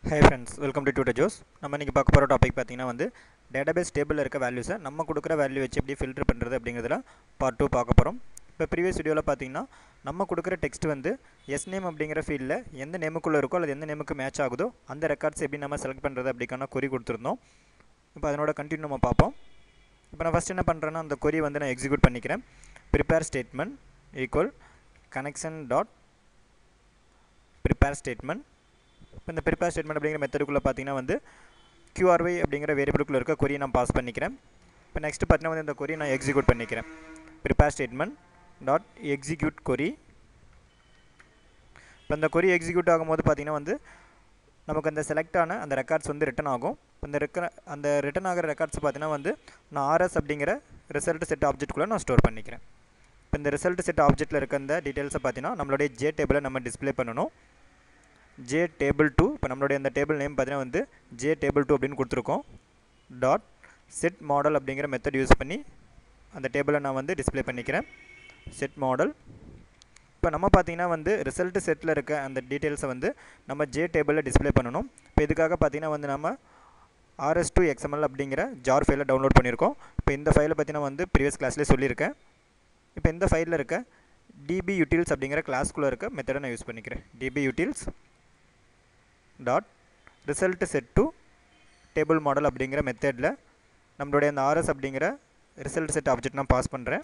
high friends welcome to tutor Joe's நம்ம இன்றைக்கி பார்க்க போகிற டாபிக் பார்த்தீங்கன்னா வந்து டேட்டாபேஸ் டேபிளில் இருக்க வேல்யூஸை நம்ம கொடுக்குற வேல்யூ வச்சு எப்படி ஃபில்டர் பண்ணுறது அப்படிங்கிறதுல பார்ட் டூ பார்க்க போகிறோம் இப்போ ப்ரீவியஸ் வீடியோவில் பார்த்தீங்கன்னா நம்ம கொடுக்குற டெக்ஸ்ட் வந்து எஸ் நேம் அப்படிங்கிற ஃபீல்டில் எந்த நேமுக்குள்ளே இருக்கோ அல்லது எந்த நேமுக்கு மேட்ச் ஆகுதோ அந்த ரெக்கார்ட்ஸ் எப்படி நம்ம செலக்ட் பண்ணுறது அப்படிக்கான கொரி கொடுத்துருந்தோம் இப்போ அதனோட கண்டினியூ நம்ம பார்ப்போம் இப்போ நான் ஃபஸ்ட் என்ன பண்ணுறேன்னா அந்த கொரி வந்து நான் எக்ஸிக்யூட் பண்ணிக்கிறேன் prepare statement equal connection dot prepare statement இப்போ இந்த ப்ரிப்பேர் ஸ்டேட்மெண்ட் அப்படிங்கிற மெத்தடுக்குள்ளே பார்த்தீங்கன்னா வந்து QRY அப்படிங்கிற வேரியபிளுக்குள்ள இருக்க கொரியை நான் பாஸ் பண்ணிக்கிறேன் இப்போ நெக்ஸ்ட் பார்த்தீங்கன்னா வந்து இந்த கொரியை நான் எக்ஸிக்யூட் பண்ணிக்கிறேன் prepare statement dot execute query இப்போ இந்த கொரி எக்ஸிக்யூட் ஆகும்போது பார்த்தீங்கன்னா வந்து நமக்கு அந்த செலக்ட் ஆன அந்த ரெக்கார்ட்ஸ் வந்து ரிட்டன் ஆகும் அந்த ரெக்க அந்த ரிட்டன் ஆகிற ரெக்கார்ட்ஸ் பார்த்தீங்கன்னா வந்து நான் ஆர்எஸ் அப்படிங்கிற ரிசல்ட் செட் ஆப்ஜெக்ட்குள்ளே நான் ஸ்டோர் பண்ணிக்கிறேன் இப்போ இந்த ரிசல்ட் செட் ஆப்ஜெக்ட்டில் இருக்க இந்த டீட்டெயில்ஸை பார்த்தீங்கன்னா நம்மளுடைய ஜே டேபிளை நம்ம டிஸ்ப்ளே பண்ணணும் ஜே டேபிள் டூ இப்போ நம்மளுடைய அந்த டேபிள் நேம் பார்த்தீங்கன்னா வந்து ஜே டேபிள் டூ அப்படின்னு கொடுத்துருக்கோம் டாட் செட் மாடல் அப்படிங்கிற மெத்தட் யூஸ் பண்ணி அந்த டேபிளை நான் வந்து டிஸ்ப்ளே பண்ணிக்கிறேன் செட் மாடல் இப்போ நம்ம பார்த்தீங்கன்னா வந்து ரிசல்ட் செட்டில் இருக்க அந்த டீட்டெயில்ஸை வந்து நம்ம ஜே டேபிளில் டிஸ்ப்ளே பண்ணணும் இப்போ இதுக்காக பார்த்தீங்கன்னா வந்து நம்ம ஆர்எஸ் டூ எக்ஸ்எம்எல் அப்படிங்கிற ஜார் ஃபைலை டவுன்லோட் பண்ணியிருக்கோம் இப்போ இந்த ஃபைலை பார்த்தீங்கன்னா வந்து ப்ரீவியஸ் கிளாஸ்லேயே சொல்லியிருக்கேன் இப்போ இந்த ஃபைலில் இருக்க டிபி யூட்டில்ஸ் அப்படிங்கிற கிளாஸ்க்குள்ளே இருக்க மெத்தடை நான் யூஸ் பண்ணிக்கிறேன் DB utils dot result set to table model அப்படிங்கிற மெத்தடில் நம்மளுடைய அந்த ஆர்எஸ் அப்படிங்கிற ரிசல்ட் செட் ஆப்ஜெக்ட் நான் பாஸ் பண்ணுறேன்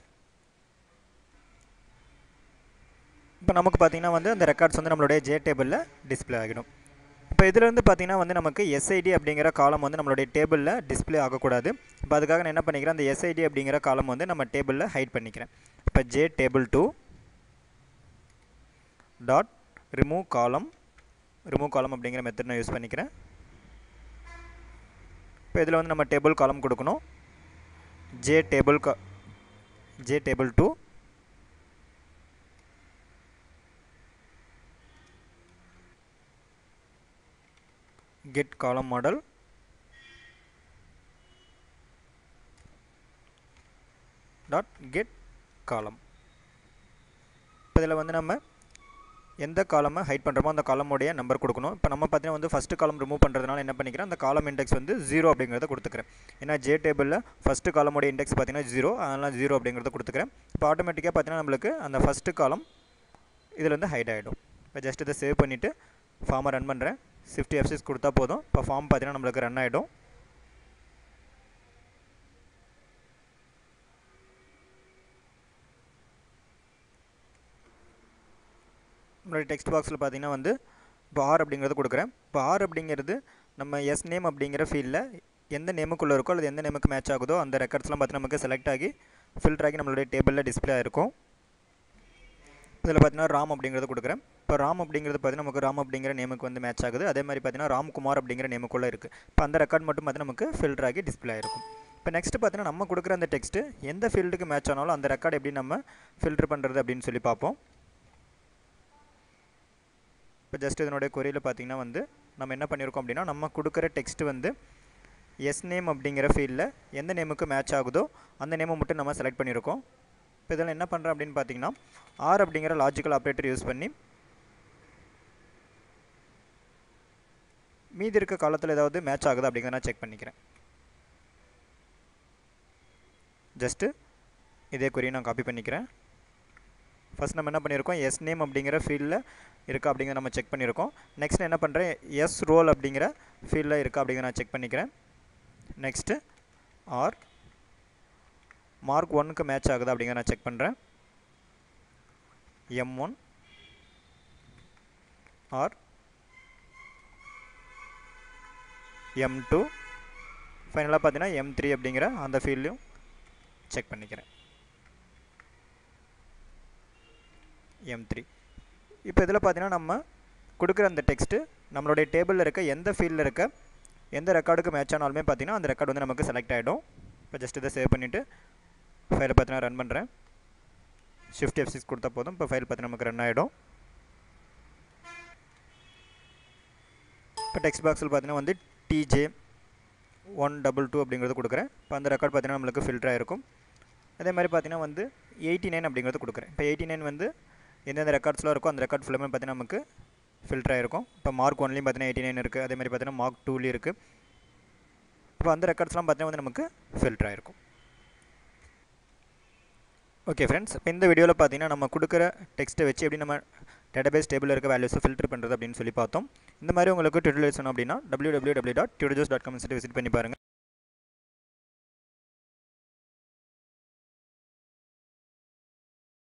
இப்போ நமக்கு பார்த்தீங்கன்னா வந்து அந்த ரெக்கார்ட்ஸ் வந்து நம்மளுடைய ஜே டேபிளில் டிஸ்பிளே ஆகிடும் இப்போ இதிலேருந்து பார்த்தீங்கன்னா வந்து நமக்கு எஸ்ஐடி அப்படிங்கிற காலம் வந்து நம்மளுடைய டேபிளில் டிஸ்பிளே ஆகக்கூடாது இப்போ அதுக்காக நான் என்ன பண்ணிக்கிறேன் அந்த எஸ்ஐடி அப்படிங்கிற காலம் வந்து நம்ம டேபிளில் ஹைட் பண்ணிக்கிறேன் இப்போ J table two dot remove column remove column அப்படிங்கிற மெத்தட் நான் யூஸ் பண்ணிக்கிறேன் இப்போ இதில் வந்து நம்ம டேபிள் காலம் கொடுக்கணும் ஜே டேபிள் கா J table two get column model dot get column இப்போ இதில் வந்து நம்ம எந்த காலமை ஹைட் பண்ணுறோமோ அந்த காலமுடைய நம்பர் கொடுக்கணும் இப்போ நம்ம பார்த்தீங்கன்னா வந்து ஃபஸ்ட்டு காலம் ரிமூவ் பண்ணுறதுனால என்ன பண்ணிக்கிறேன் அந்த காலம் இண்டெக்ஸ் வந்து ஜீரோ அப்படிங்கிறத கொடுத்துக்கிறேன் ஏன்னா ஜே டேபிளில் ஃபஸ்ட்டு காலமுடைய இண்டெக்ஸ் பார்த்தீங்கன்னா ஜீரோ அதனால் ஜீரோ அப்படிங்கிறத கொடுத்துக்கிறேன் இப்போ ஆட்டோமேட்டிக்காக பார்த்தீங்கன்னா நம்மளுக்கு அந்த ஃபஸ்ட்டு காலம் இதில் வந்து ஹைட் ஆகிடும் இப்போ ஜஸ்ட் இதை சேவ் பண்ணிவிட்டு ஃபார்மை ரன் பண்ணுறேன் சிஃப்டி எஃப்சிஸ் கொடுத்தா போதும் இப்போ ஃபார்ம் பார்த்தீங்கன்னா நம்மளுக்கு ரன் ஆகிடும் நம்மளுடைய டெக்ஸ்ட் பாக்ஸில் பார்த்தீங்கன்னா வந்து இப்போ ஆர் அப்படிங்கிறது கொடுக்குறேன் இப்போ ஆர் அப்படிங்கிறது நம்ம எஸ் நேம் அப்படிங்கிற ஃபீல்டில் எந்த நேமுக்குள்ளே இருக்கோ அல்லது எந்த நேமுக்கு மேட்ச் ஆகுதோ அந்த ரெக்கார்ட்ஸ்லாம் பார்த்து நமக்கு செலக்ட் ஆகி ஃபில்டர் ஆகி நம்மளுடைய டேபிளில் டிஸ்பிளே ஆகிருக்கும் இதில் பார்த்தீங்கன்னா ராம் அப்படிங்கிறது கொடுக்குறேன் இப்போ ராம் அப்படிங்கிறது பார்த்தீங்கன்னா நமக்கு ராம் அப்படிங்கிற நேமுக்கு வந்து மேட்ச் ஆகுது அதே மாதிரி பார்த்தீங்கன்னா ராம்குமார் அப்படிங்கிற நேமுக்குள்ளே இருக்குது இப்போ அந்த ரெக்கார்ட் மட்டும் பார்த்தீங்கன்னா நமக்கு ஃபில்டர் ஆகி டிஸ்பிளே ஆகிருக்கும் இப்போ நெக்ஸ்ட் பார்த்தீங்கன்னா நம்ம கொடுக்குற அந்த டெக்ஸ்ட்டு எந்த ஃபீல்டுக்கு மேட்ச் ஆனாலும் அந்த ரெக்கார்ட் எப்படி நம்ம ஃபில்டர் பண்ணுறது அப்படின்னு சொல்லி பார்ப்போம் இப்போ ஜஸ்ட் இதனுடைய கொரியில் பார்த்தீங்கன்னா வந்து நம்ம என்ன பண்ணியிருக்கோம் அப்படின்னா நம்ம கொடுக்குற டெக்ஸ்ட் வந்து எஸ் நேம் அப்படிங்கிற ஃபீல்டில் எந்த நேமுக்கு மேட்ச் ஆகுதோ அந்த நேமை மட்டும் நம்ம செலக்ட் பண்ணியிருக்கோம் இப்போ இதில் என்ன பண்ணுறேன் அப்படின்னு பார்த்தீங்கன்னா ஆர் அப்படிங்கிற லாஜிக்கல் ஆப்ரேட்டர் யூஸ் பண்ணி மீதி இருக்க காலத்தில் ஏதாவது மேட்ச் ஆகுதா அப்படிங்கிறத நான் செக் பண்ணிக்கிறேன் ஜஸ்ட்டு இதே குறியை நான் காப்பி பண்ணிக்கிறேன் ஃபஸ்ட் நம்ம என்ன பண்ணியிருக்கோம் எஸ் நேம் அப்படிங்கிற ஃபீல்டில் இருக்கா அப்படிங்கிறத நம்ம செக் பண்ணியிருக்கோம் நெக்ஸ்ட் என்ன பண்ணுறேன் எஸ் ரோல் அப்படிங்கிற ஃபீல்டில் இருக்கா அப்படிங்கிறத நான் செக் பண்ணிக்கிறேன் நெக்ஸ்ட்டு ஆர் மார்க் ஒன்னுக்கு மேட்ச் ஆகுதா அப்படிங்கிறத நான் செக் பண்ணுறேன் M one R M two ஃபைனலாக பார்த்தீங்கன்னா எம் த்ரீ அப்படிங்கிற அந்த ஃபீல்டையும் செக் பண்ணிக்கிறேன் எம் த்ரீ இப்போ இதில் பார்த்தீங்கன்னா நம்ம கொடுக்குற அந்த டெக்ஸ்ட்டு நம்மளுடைய டேபிளில் இருக்க எந்த ஃபீல்டில் இருக்க எந்த ரெக்கார்டுக்கு மேட்ச் ஆனாலுமே பார்த்தீங்கன்னா அந்த ரெக்கார்டு வந்து நமக்கு செலக்ட் ஆகிடும் இப்போ ஜஸ்ட் இதை சேவ் பண்ணிவிட்டு ஃபைலை பார்த்தீங்கன்னா ரன் பண்ணுறேன் ஷிஃப்ட் எஃப் சிக்ஸ் கொடுத்தா போதும் இப்போ ஃபைல் பார்த்தீங்கன்னா நமக்கு ரன் ஆகிடும் இப்போ டெக்ஸ்ட் பாக்ஸில் பார்த்தீங்கன்னா வந்து டிஜே ஒன் டபுள் டூ அப்படிங்கிறது கொடுக்குறேன் இப்போ அந்த ரெக்கார்ட் பார்த்தீங்கன்னா நம்மளுக்கு ஃபில்டர் ஆகிருக்கும் அதே மாதிரி பார்த்தீங்கன்னா வந்து எயிட்டி நைன் அப்படிங்கிறது கொடுக்குறேன் இப்போ எயிட்டி நைன் வந்து எந்தெந்த ரெக்கார்ட்ஸ்லாம் இருக்கோ அந்த ரெக்கார்ட் ஃபுல்லாமே பார்த்தீங்கன்னா நமக்கு ஃபில்டர் ஆகிருக்கும் இப்போ மார்க் ஒன்லேயும் பார்த்தீங்கன்னா எயிட்டி நைன் இருக்குது அதே மாதிரி பார்த்தீங்கன்னா மார்க் டூலேயும் இருக்குது இப்போ அந்த ரெக்கார்ட்ஸ்லாம் பார்த்தீங்கன்னா வந்து நமக்கு ஃபில்டர் ஆகிருக்கும் ஓகே ஃப்ரெண்ட்ஸ் இப்போ இந்த வீடியோவில் பார்த்தீங்கன்னா நம்ம கொடுக்குற டெக்ஸ்ட்டை வச்சு எப்படி நம்ம டேட்டாபேஸ் டேபிளில் இருக்க வேல்யூஸை ஃபில்டர் பண்ணுறது அப்படின்னு சொல்லி பார்த்தோம் இந்த மாதிரி உங்களுக்கு டியூட்டோரியல்ஸ் வேணும் அப்படின்னா www.tutorjobs.com டாட் காம் விசிட் பண்ணி பாருங்கள்